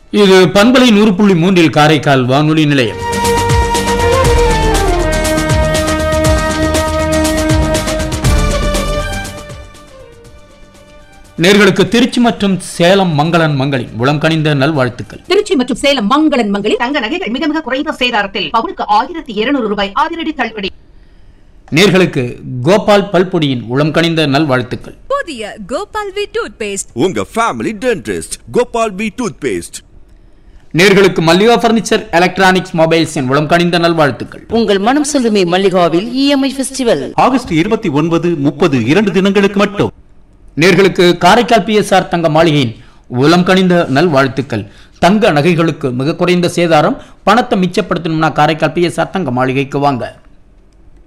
இது பண்பலை நூறு புள்ளி மூன்றில் காரைக்கால் வானொலி நிலையம் நேர்களுக்கு திருச்சி மற்றும் சேலம் மங்களன் மங்களின் உளம் கனிந்த நல்வாழ்த்துக்கள் திருச்சி மற்றும் சேலம் மங்களன் மங்களில் தங்க நகைகள் மிக மிக குறைந்த சேதாரத்தில் பவுனுக்கு ஆயிரத்தி இருநூறு ரூபாய் அதிரடி தள்ளுபடி நேர்களுக்கு கோபால் பல்பொடியின் உளம் கனிந்த நல்வாழ்த்துக்கள் புதிய கோபால் வி டூத் பேஸ்ட் உங்க family dentist Gopal B toothpaste நேர்களுக்கு மல்லிகா பர்னிச்சர் எலக்ட்ரானிக்ஸ் மொபைல்ஸின் உளம் கனிந்த நல்வாழ்த்துக்கள் உங்கள் மனம் சொல்லுமே மல்லிகாவில் இஎம்ஐ ஃபெஸ்டிவல் ஆகஸ்ட் இருபத்தி ஒன்பது முப்பது இரண்டு தினங்களுக்கு மட்டும் நேர்களுக்கு காரைக்கால் பிஎஸ்ஆர் தங்க மாளிகையின் உளம் கனிந்த நல்வாழ்த்துக்கள் தங்க நகைகளுக்கு மிக குறைந்த சேதாரம் பணத்தை மிச்சப்படுத்தணும்னா காரைக்கால் பிஎஸ்ஆர் தங்க மாளிகைக்கு வாங்க